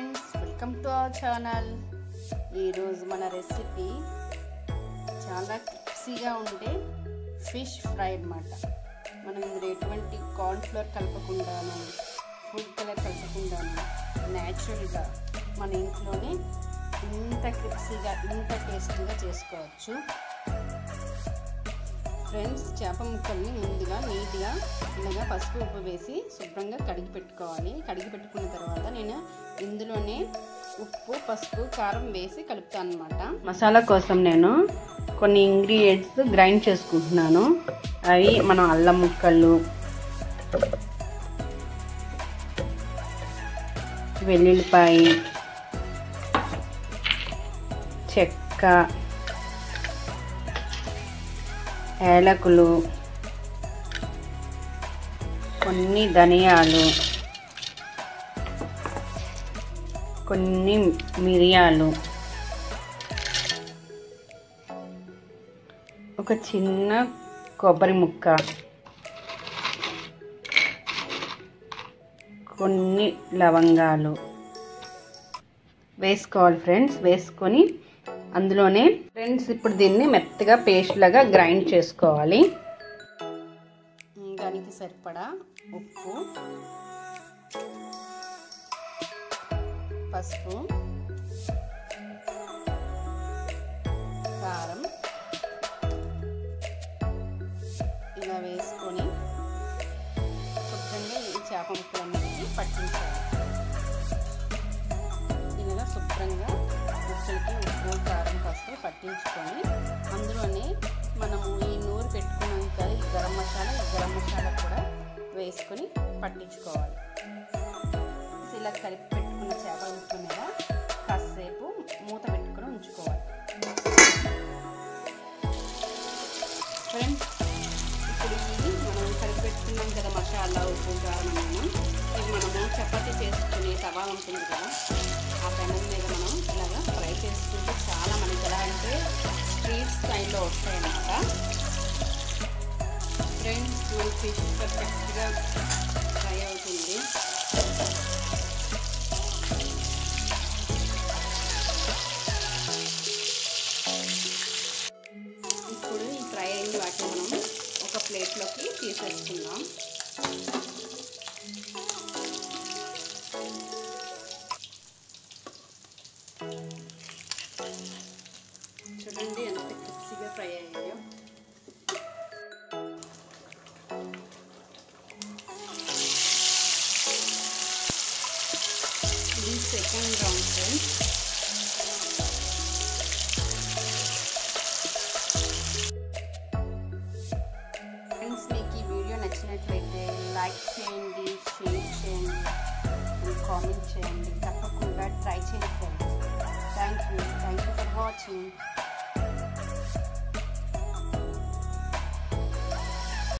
friends welcome to our channel ఈరోజు మన recipe చాలా క్రిప్సీగా ఉండే ఫిష్ ఫ్రై అన్నమాట మనం ఇందులో ఎటువంటి కార్న్ఫ్లోర్ కలపకుండాను ఫుడ్ కలర్ కలపకుండాను న్యాచురల్గా మన ఇంట్లోనే ఇంత క్రిప్సీగా ఇంత టేస్టీగా చేసుకోవచ్చు ఫ్రెండ్స్ చేప ముక్కల్ని ముందుగా నీట్గా ఇలాగా పసుపు ఉప్పు వేసి శుభ్రంగా కడిగి పెట్టుకోవాలి కడిగి పెట్టుకున్న తర్వాత నేను ఇందులోనే ఉప్పు పసుపు కారం వేసి కలుపుతాను అనమాట మసాలా కోసం నేను కొన్ని ఇంగ్రీడియంట్స్ గ్రైండ్ చేసుకుంటున్నాను అవి మనం అల్లం ముక్కలు వెల్లుల్లిపాయ చెక్క ఏలకులు కొన్ని ధనియాలు కొన్ని మిరియాలు ఒక చిన్న కొబ్బరి ముక్క కొన్ని లవంగాలు వేసుకోవాలి ఫ్రెండ్స్ వేసుకొని అందులోనే ఫ్రెండ్స్ ఇప్పుడు దీన్ని మెత్తగా పేస్ట్ లాగా గ్రైండ్ చేసుకోవాలి దానికి సరిపడా ఉప్పు పసుపు కారం ఇలా వేసుకొని శుభ్రంగా ఈ చేప ముక్కలన్నిటికీ పట్టించాలి ఇలా శుభ్రంగా ముక్కలకి ఉప్పు కారం పసుపు పట్టించుకొని అందులోనే మనము ఈ నూరు పెట్టుకున్నాం కదా ఈ గరం మసాలా ఈ గరం మసాలా కూడా వేసుకొని పట్టించుకోవాలి ఇలా కలిపి పెట్టుకున్న చేపల ముక్క మీద కాసేపు మూత పెట్టుకొని ఉంచుకోవాలి ఫ్రెండ్స్ ఇప్పుడు ఇది మనం కలిపి పెట్టుకున్నాం కదా మసాలా ఉప్పు కారం ఇవి మనము చపాతీ చేసుకునే తవా ఉంటుంది కదా ఆ పెనం మీద మనం ఇలాగా ఫ్రై చేసుకుంటే చాలా మనకి ఎలా అంటే స్ట్రీట్ స్టైల్లో వస్తాయన్నమాట ఫ్రెండ్స్ ఫిష్ పర్ఫెక్ట్గా ఫ్రై అవుతుంది ఇప్పుడు ఈ ఫ్రై అయిన వాటిని మనం ఒక ప్లేట్లోకి తీసేసుకుందాం చూడండి ఎంత క్రిప్సీగా ఫ్రై అయ్యాయో ఇది సెకండ్ రౌండ్ ఫ్రెండ్స్ ఫ్రెండ్స్ మీకు ఈ వీడియో నచ్చినట్లయితే లైక్ చేయండి షేర్ చేయండి కామెంట్ చేయండి తప్పకుండా ట్రై చేయండి friends thank you thank you for watching